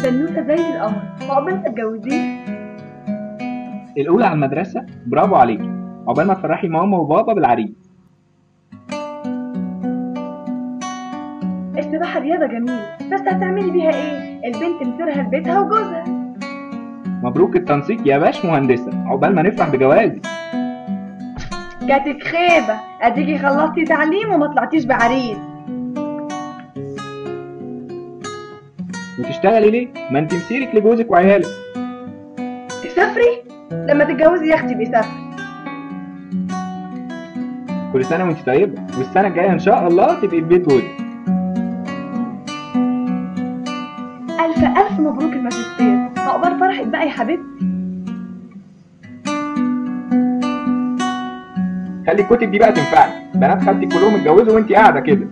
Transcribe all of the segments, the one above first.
بنوته زي القمر وعقبال تتجوزيه الاولى على المدرسه برافو عليكي عقبال ما تفرحي ماما وبابا بالعريس السباحه رياضه جميله بس هتعملي بيها ايه البنت مصيرها لبيتها وجوزها مبروك التنسيق يا باش مهندسه عقبال ما نفرح بجوازي جاتك خيبه اديكي خلصتي تعليم وما طلعتيش بعريس وتشتغلي ليه ما انت مسيرك لجوزك وعيالك تسافري لما تتجوزي يا اختي بيسافر كل سنه وانت طيبه والسنه الجايه ان شاء الله تبقي في بيت جوزك الف الف مبروك الماجستير عقبال فرحك بقى يا حبيبتي خلي الكتب دي بقى تنفعك بنات خالتي كلهم اتجوزوا وانت قاعده كده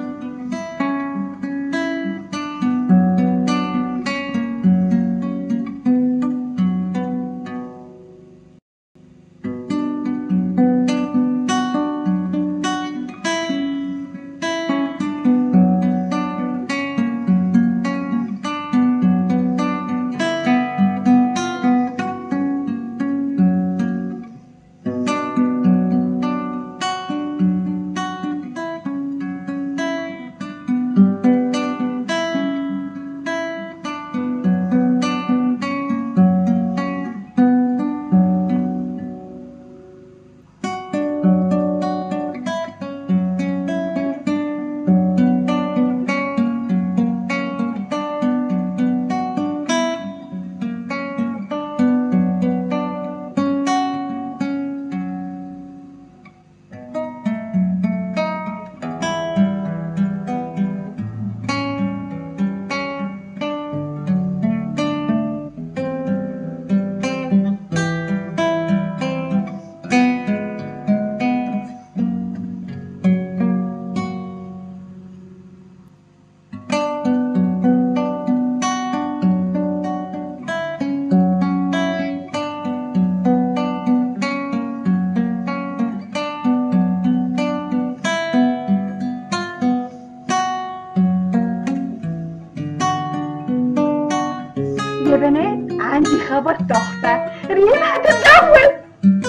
يا بنات عندي خبر تحفه ريم هتتجوز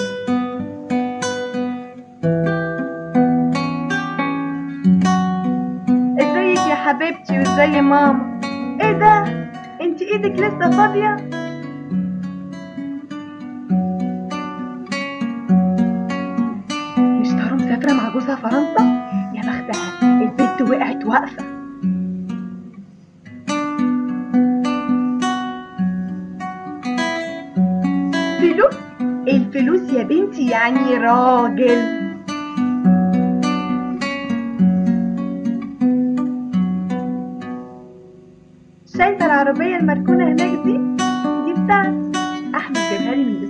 ازيك يا حبيبتي وازاي ماما ايه ده انت ايدك لسه فاضيه مش ترى مسافره مع جوزها فرنسا يا بختها البنت وقعت واقفه فلوس الفلوس يا بنتي يعني راجل شايفه العربيه المركونه هناك دي دي بتاعتي احمد جابها لي من